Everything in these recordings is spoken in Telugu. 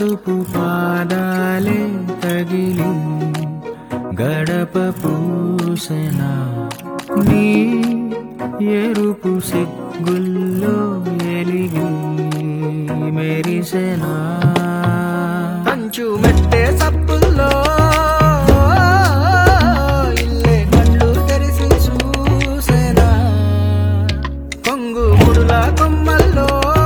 పసుపు పాదాలే తగిలి గడప పూసెనా నీ ఎరుపు సిగ్గుల్లో ఎలిగి మెరిసెనా కంచు మెట్టే సప్పుల్లో ఇల్లే కళ్ళు తెరిసి చూసేనా కొంగు ముడుల కొమ్మల్లో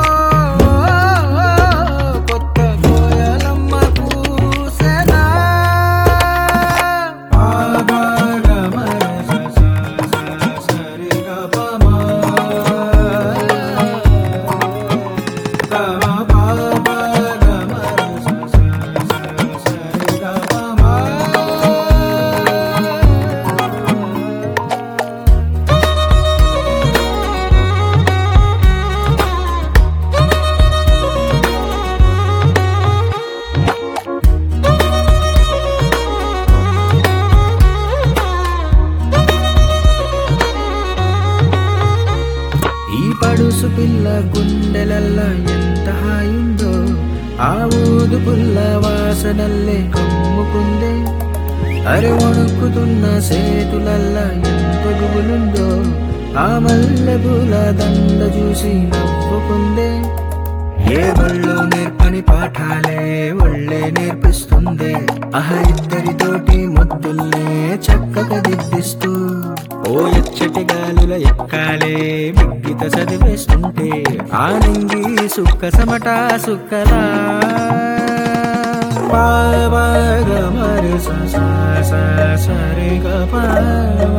కొత్త కోయలమ్మ కూసెనా ఈ పడుసు పిల్ల గుండెలల్ల ఎంత హాయిందో ఆ ఊదు పుల్ల వాసనల్లే కమ్ముకుందే అరే వణుకుతున్న సేతులల్ల ఎంత గుబులుందో ఆ మల్లె పూల దండ చూసి నవ్వుకుందే ఏ బళ్ళు నేర్పని పాఠాలే ఒళ్ళే నేర్పిస్తుంది అహ ఇద్దరితోటి ముద్దుల్నే చక్కగా దిద్దిస్తూ ఓ ఎచ్చటి గాలుల ఎక్కాలే బిగ్గిత చదివేస్తుంటే ఆనంగి సుక్క సమట సుక్కలా పావగ మరి స స స సరి గ పావ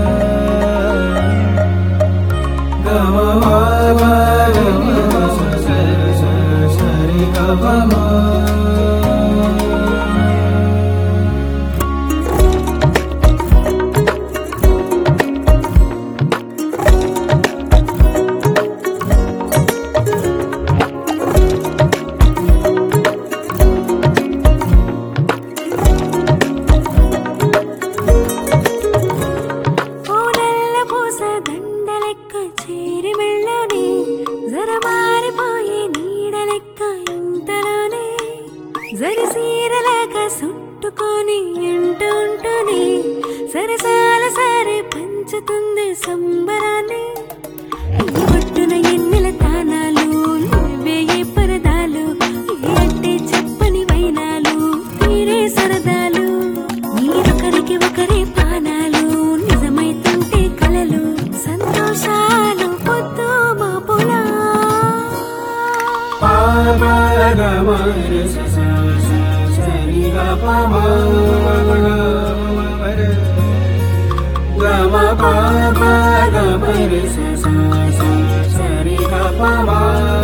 ఓ నల్ల పూస దండలెక్క చేరి మెళ్ళని జర మారిపోయే నీడలెక్క ఇంతలోనే జరసీరలాగా సుట్టుకొని ఇంటూ ఉంటూనే సరసాల సారే పంచుతుంది సంబరాన్ని ఈ ఒట్టున ఎన్నెల తానాలు నువ్వే ఏ పరదాలు ఏ అంటే చెప్పని వైనాలు తీరే సరదాలు మీరొకరికి ఒకరే ప్రాణాలు నిజమైతుంటే కలలు సంతోషాలు పొద్దు మాపులా సరి గ